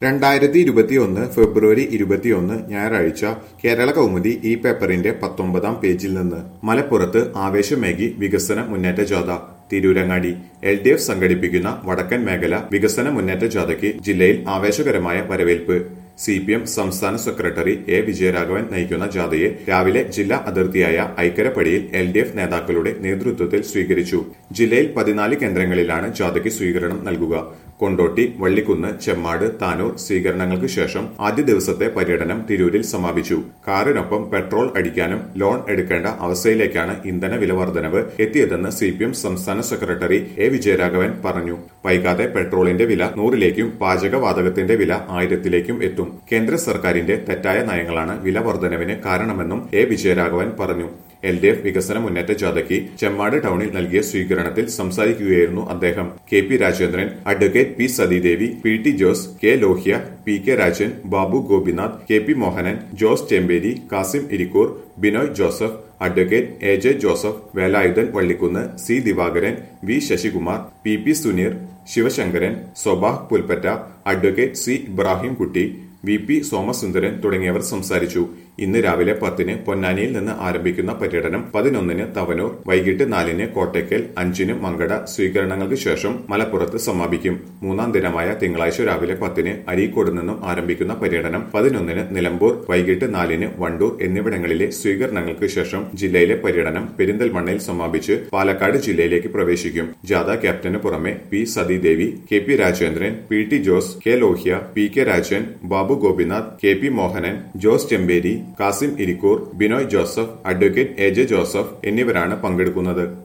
രണ്ടായിരത്തി ഇരുപത്തിയൊന്ന് ഫെബ്രുവരി ഇരുപത്തിയൊന്ന് ഞായറാഴ്ച കേരള കൗമുദി ഈ പേപ്പറിന്റെ പത്തൊമ്പതാം പേജിൽ നിന്ന് മലപ്പുറത്ത് ആവേശമേകി വികസന മുന്നേറ്റ ജാഥ തിരൂരങ്ങാടി എൽ ഡി എഫ് സംഘടിപ്പിക്കുന്ന വടക്കൻ മേഖല വികസന മുന്നേറ്റ ജാഥയ്ക്ക് ജില്ലയിൽ ആവേശകരമായ വരവേൽപ്പ് സി പി എം സംസ്ഥാന സെക്രട്ടറി എ വിജയരാഘവൻ നയിക്കുന്ന ജാഥയെ രാവിലെ ജില്ലാ അതിർത്തിയായ ഐക്കരപ്പടിയിൽ എൽ ഡി എഫ് നേതാക്കളുടെ നേതൃത്വത്തിൽ സ്വീകരിച്ചു ജില്ലയിൽ പതിനാല് കേന്ദ്രങ്ങളിലാണ് ജാഥയ്ക്ക് സ്വീകരണം നൽകുക കൊണ്ടോട്ടി വള്ളിക്കുന്ന് ചെമ്മാട് താനൂർ സ്വീകരണങ്ങൾക്ക് ശേഷം ആദ്യ ദിവസത്തെ പര്യടനം തിരൂരിൽ സമാപിച്ചു കാറിനൊപ്പം പെട്രോൾ അടിക്കാനും ലോൺ എടുക്കേണ്ട അവസ്ഥയിലേക്കാണ് ഇന്ധന വില വർധനവ് എത്തിയതെന്ന് സി പി എം സംസ്ഥാന സെക്രട്ടറി എ വിജയരാഘവൻ പറഞ്ഞു വൈകാതെ പെട്രോളിന്റെ വില നൂറിലേക്കും പാചകവാതകത്തിന്റെ വില ആയിരത്തിലേക്കും എത്തും കേന്ദ്ര സർക്കാരിന്റെ തെറ്റായ നയങ്ങളാണ് വില വർധനവിന് കാരണമെന്നും എ വിജയരാഘവൻ പറഞ്ഞു എൽ ഡി എഫ് വികസന മുന്നേറ്റ ജാഥയ്ക്ക് ചെമ്മാട് ടൗണിൽ നൽകിയ സ്വീകരണത്തിൽ സംസാരിക്കുകയായിരുന്നു അദ്ദേഹം K P Rajendran advocate P Sathidevi P T Jose K Lohya P K Rajan Babu Gopinath K P Mohanan Jose Chemperi Kasim Irikkur Binoy Joseph advocate A J Joseph Velayudhan Vallikkunnu C Divakaran V Sasikumar P P Suneer Sivasankaran Sobah Pulpatta advocate C Ibrahim Kutty V P Somasundaran തുടങ്ങിയവർ സംസാരിച്ചു ഇന്ന് രാവിലെ പത്തിന് പൊന്നാനിയിൽ നിന്ന് ആരംഭിക്കുന്ന പര്യടനം പതിനൊന്നിന് തവനൂർ വൈകിട്ട് നാലിന് കോട്ടയ്ക്കൽ അഞ്ചിന് മങ്കട സ്വീകരണങ്ങൾക്ക് ശേഷം മലപ്പുറത്ത് സമാപിക്കും മൂന്നാം ദിനമായ തിങ്കളാഴ്ച രാവിലെ പത്തിന് അരീക്കോട് നിന്നും ആരംഭിക്കുന്ന പര്യടനം പതിനൊന്നിന് നിലമ്പൂർ വൈകിട്ട് നാലിന് വണ്ടൂർ എന്നിവിടങ്ങളിലെ സ്വീകരണങ്ങൾക്ക് ശേഷം ജില്ലയിലെ പര്യടനം പെരിന്തൽമണ്ണയിൽ സമാപിച്ച് പാലക്കാട് ജില്ലയിലേക്ക് പ്രവേശിക്കും ജാഥ ക്യാപ്റ്റന് പുറമെ P Sathidevi K P Rajendran P T Jose K Lohya P K Rajan Babu Gopinath K P Mohanan Jose Chemperi Kasim Irikkur Binoy Joseph advocate A J Joseph എന്നിവരാണ് പങ്കെടുക്കുന്നത്